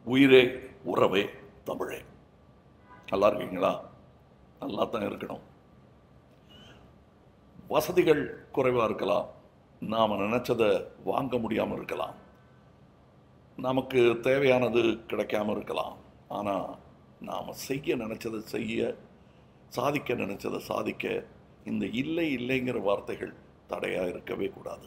உயிரே உறவே தமிழே நல்லா இருக்கீங்களா நல்லா தான் இருக்கணும் வசதிகள் குறைவாக இருக்கலாம் நாம் நினச்சதை வாங்க முடியாமல் இருக்கலாம் நமக்கு தேவையானது கிடைக்காம இருக்கலாம் ஆனால் நாம் செய்ய நினச்சதை செய்ய சாதிக்க நினச்சதை சாதிக்க இந்த இல்லை இல்லைங்கிற வார்த்தைகள் தடையாக இருக்கவே கூடாது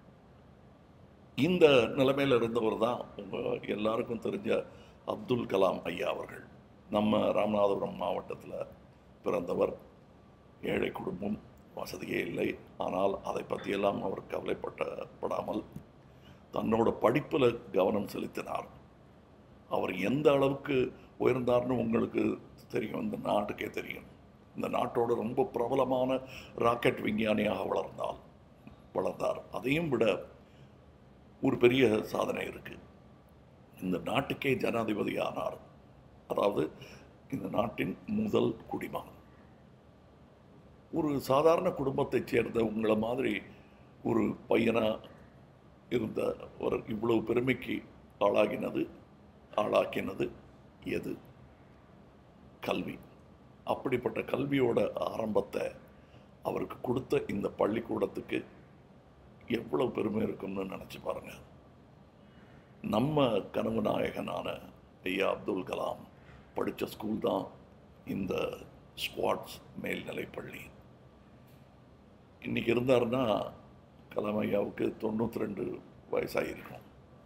இந்த நிலைமையில் இருந்தவர் தான் உங்கள் எல்லாருக்கும் தெரிஞ்ச அப்துல் கலாம் ஐயா அவர்கள் நம்ம ராமநாதபுரம் மாவட்டத்தில் பிறந்தவர் ஏழை குடும்பம் வசதியே இல்லை ஆனால் அதை பற்றியெல்லாம் அவர் கவலைப்பட்டப்படாமல் தன்னோட படிப்பில் கவனம் செலுத்தினார் அவர் எந்த அளவுக்கு உயர்ந்தார்னு உங்களுக்கு தெரியும் இந்த நாட்டுக்கே தெரியும் இந்த நாட்டோட ரொம்ப பிரபலமான ராக்கெட் விஞ்ஞானியாக வளர்ந்தால் வளர்ந்தார் அதையும் விட ஒரு பெரிய சாதனை இருக்கு இந்த நாட்டுக்கே ஜனாதிபதி ஆனார் அதாவது இந்த நாட்டின் முதல் குடிமகன் ஒரு சாதாரண குடும்பத்தைச் சேர்ந்த உங்களை மாதிரி ஒரு பையனா இருந்த ஒரு இவ்வளவு பெருமைக்கு ஆளாகினது ஆளாக்கினது எது கல்வி அப்படிப்பட்ட கல்வியோட ஆரம்பத்தை அவருக்கு கொடுத்த இந்த பள்ளிக்கூடத்துக்கு எவ்வளவு பெருமை இருக்கும்னு நினச்சி பாருங்க நம்ம கனவு நாயகனான ஐயா அப்துல் கலாம் படித்த ஸ்கூல் தான் இந்த ஸ்குவாட்ஸ் மேல்நிலைப் பள்ளி இன்னைக்கு இருந்தாருன்னா கலாம் ஐயாவுக்கு தொண்ணூற்றி ரெண்டு வயசாகிருக்கும்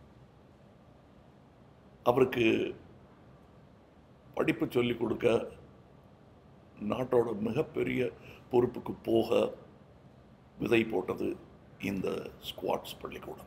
அவருக்கு படிப்பு சொல்லிக் கொடுக்க நாட்டோட மிகப்பெரிய பொறுப்புக்கு போக விதை போட்டது இந்த ஸ்குவாட்ஸ் பள்ளிக்கூடம்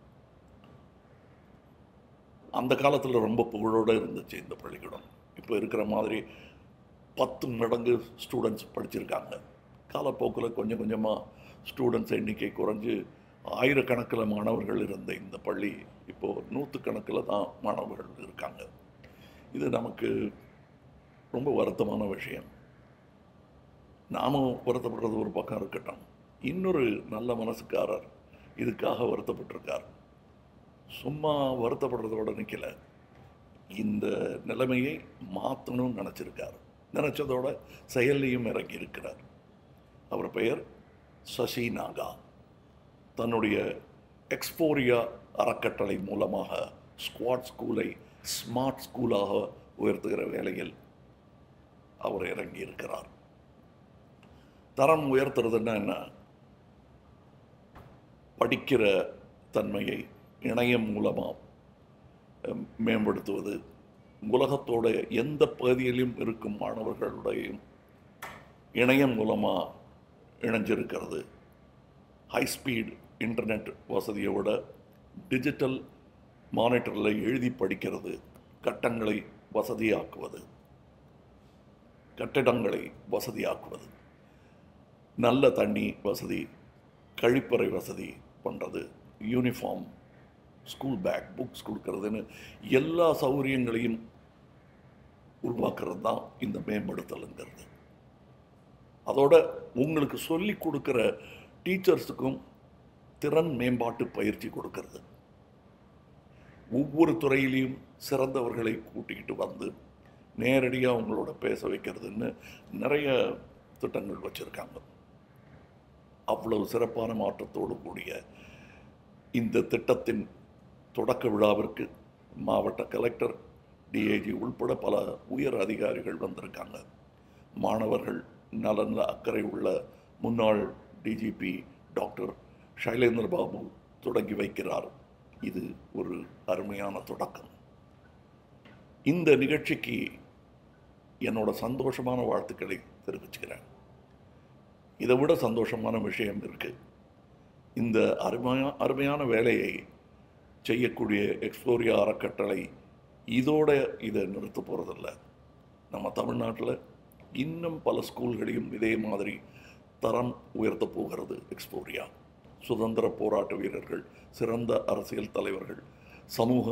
அந்த காலத்தில் ரொம்ப புகழோடு இருந்துச்சு இந்த பள்ளிக்கூடம் இப்போ இருக்கிற மாதிரி பத்து மடங்கு ஸ்டூடெண்ட்ஸ் படிச்சிருக்காங்க காலப்போக்கில் கொஞ்சம் கொஞ்சமாக ஸ்டூடெண்ட்ஸ் எண்ணிக்கை குறைஞ்சு ஆயிரக்கணக்கில் மாணவர்கள் இருந்த இந்த பள்ளி இப்போது நூற்றுக்கணக்கில் தான் மாணவர்கள் இருக்காங்க இது நமக்கு ரொம்ப வருத்தமான விஷயம் நாமும் வருத்தப்படுறது ஒரு பக்கம் இருக்கட்டும் இன்னொரு நல்ல மனசுக்காரர் இதுக்காக வருத்தப்பட்டிருக்கார் சும்மா வருத்தப்படுறதோட நிற்கல இந்த நிலைமையை மாற்றணும்னு நினச்சிருக்கார் நினச்சதோட செயல்லையும் இறங்கி இருக்கிறார் அவர் பெயர் சசி நாகா தன்னுடைய எக்ஸ்போரியா அறக்கட்டளை மூலமாக ஸ்குவாட் ஸ்கூலை ஸ்மார்ட் ஸ்கூலாக உயர்த்துகிற வேலையில் அவர் இறங்கி இருக்கிறார் தரம் உயர்த்துறதுன்னா என்ன படிக்கிற தன்மையை இணையம் மூலமாக மேம்படுத்துவது உலகத்தோட எந்த பகுதியிலும் இருக்கும் மாணவர்களுடையும் இணையம் மூலமாக இணைஞ்சிருக்கிறது ஹை ஸ்பீட் இன்டர்நெட் வசதியோட டிஜிட்டல் மானிட்டரில் எழுதி படிக்கிறது கட்டங்களை வசதியாக்குவது கட்டிடங்களை வசதியாக்குவது நல்ல தண்ணி வசதி கழிப்பறை வசதி பண்ணுறது யூனிஃபார்ம் ஸ்கூல் பேக் புக்ஸ் கொடுக்கறதுன்னு எல்லா சௌகரியங்களையும் உருவாக்குறது தான் இந்த மேம்படுத்தலுங்கிறது அதோட உங்களுக்கு சொல்லி கொடுக்குற டீச்சர்ஸுக்கும் திறன் மேம்பாட்டு பயிற்சி கொடுக்கறது ஒவ்வொரு துறையிலையும் சிறந்தவர்களை கூட்டிக்கிட்டு வந்து நேரடியாக அவங்களோட பேச வைக்கிறதுன்னு நிறைய திட்டங்கள் வச்சுருக்காங்க அவ்வளவு சிறப்பான மாற்றத்தோடு கூடிய இந்த திட்டத்தின் தொடக்க விழாவிற்கு மாவட்ட கலெக்டர் டிஐஜி உள்பட பல உயர் அதிகாரிகள் வந்திருக்காங்க மாணவர்கள் நலனில் அக்கறை உள்ள முன்னாள் டிஜிபி டாக்டர் ஷைலேந்திர பாபு தொடங்கி வைக்கிறார் இது ஒரு அருமையான தொடக்கம் இந்த நிகழ்ச்சிக்கு என்னோட சந்தோஷமான வாழ்த்துக்களை தெரிவிச்சுக்கிறேன் இதை விட சந்தோஷமான விஷயம் இருக்கு இந்த அருமையா அருமையான வேலையை செய்யக்கூடிய எக்ஸ்ப்ளோரியா அறக்கட்டளை இதோட இதை நிறுத்த போகிறதில்ல நம்ம தமிழ்நாட்டில் இன்னும் பல ஸ்கூல்களையும் இதே மாதிரி தரம் உயர்த்த போகிறது எக்ஸ்ப்ளோரியா சுதந்திர போராட்ட வீரர்கள் சிறந்த அரசியல் தலைவர்கள் சமூக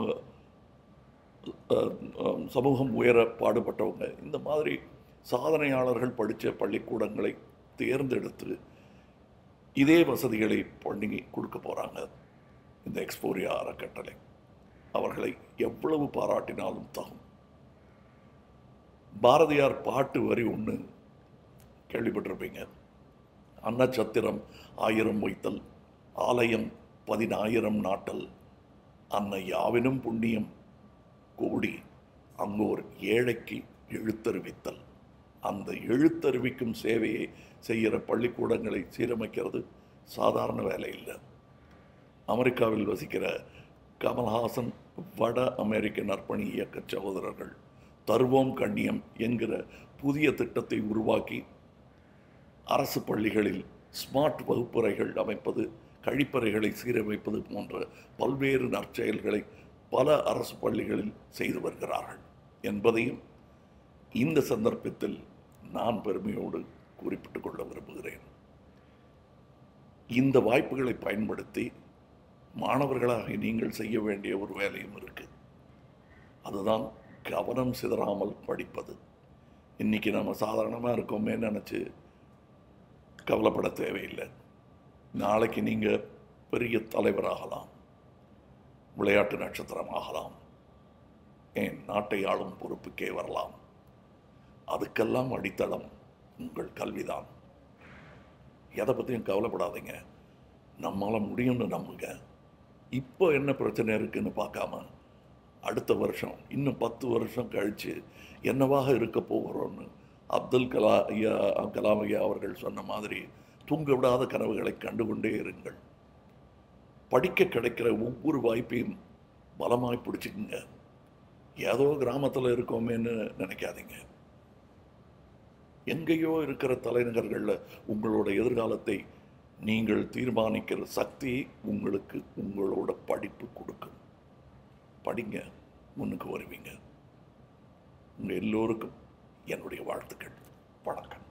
அஹ், அஹ், சமூகம் உயர பாடுபட்டவங்க இந்த மாதிரி சாதனையாளர்கள் படித்த பள்ளிக்கூடங்களை தேர்ந்தெடுத்து இதே வசதிகளை பண்ணி கொடுக்க போகிறாங்க இந்த எக்ஸ்போரியா அறக்கட்டளை அவர்களை எவ்வளவு பாராட்டினாலும் தகும் பாரதியார் பாட்டு வரி ஒன்று கேள்விப்பட்டிருப்பீங்க அன்னச்சத்திரம் ஆயிரம் வைத்தல் ஆலயம் பதினாயிரம் நாட்டல் அன்னை யாவினும் புண்ணியம் கோடி அங்கோர் ஏழைக்கு எழுத்தறிவித்தல் அந்த எழுத்தறிவிக்கும் சேவையை செய்கிற பள்ளிக்கூடங்களை சீரமைக்கிறது சாதாரண வேலை இல்லை அமெரிக்காவில் வசிக்கிற கமல்ஹாசன் வட அமெரிக்க நற்பணி இயக்க சகோதரர்கள் தருவோம் கண்ணியம் என்கிற புதிய திட்டத்தை உருவாக்கி அரசு பள்ளிகளில் ஸ்மார்ட் வகுப்பறைகள் அமைப்பது கழிப்பறைகளை சீரமைப்பது போன்ற பல்வேறு நற்செயல்களை பல அரசு பள்ளிகளில் செய்து வருகிறார்கள் என்பதையும் இந்த சந்தர்ப்பத்தில் நான் பெருமையோடு குறிப்பிட்டுக் கொள்ள விரும்புகிறேன் இந்த வாய்ப்புகளை பயன்படுத்தி மாணவர்களாக நீங்கள் செய்ய வேண்டிய ஒரு வேலையும் இருக்கு அதுதான் கவனம் சிதறாமல் படிப்பது இன்னைக்கு நம்ம சாதாரணமாக இருக்கோமே நினச்சி கவலைப்பட தேவையில்லை நாளைக்கு நீங்கள் பெரிய தலைவராகலாம் விளையாட்டு நட்சத்திரம் ஆகலாம் ஏன் நாட்டை ஆளும் பொறுப்புக்கே வரலாம் அதுக்கெல்லாம் அடித்தளம் உங்கள் கல்விதான் எதை பற்றியும் கவலைப்படாதீங்க நம்மளால் முடியும்னு நம்புங்க இப்போ என்ன பிரச்சனை இருக்குன்னு பார்க்காம அடுத்த வருஷம் இன்னும் பத்து வருஷம் கழித்து என்னவாக இருக்க போகிறோன்னு அப்துல் கலா ஐயா கலாம் ஐயா அவர்கள் சொன்ன மாதிரி தூங்க விடாத கனவுகளை கண்டுகொண்டே இருங்கள் படிக்க கிடைக்கிற ஒவ்வொரு வாய்ப்பையும் பலமாய் பிடிச்சிக்குங்க ஏதோ கிராமத்தில் இருக்கோமேன்னு நினைக்காதீங்க எங்கேயோ இருக்கிற தலைநகர்களில் உங்களோட எதிர்காலத்தை நீங்கள் தீர்மானிக்கிற சக்தி உங்களுக்கு உங்களோட படிப்பு கொடுக்கும் படிங்க முன்னுக்கு வருவீங்க உங்கள் எல்லோருக்கும் என்னுடைய வாழ்த்துக்கள் வணக்கம்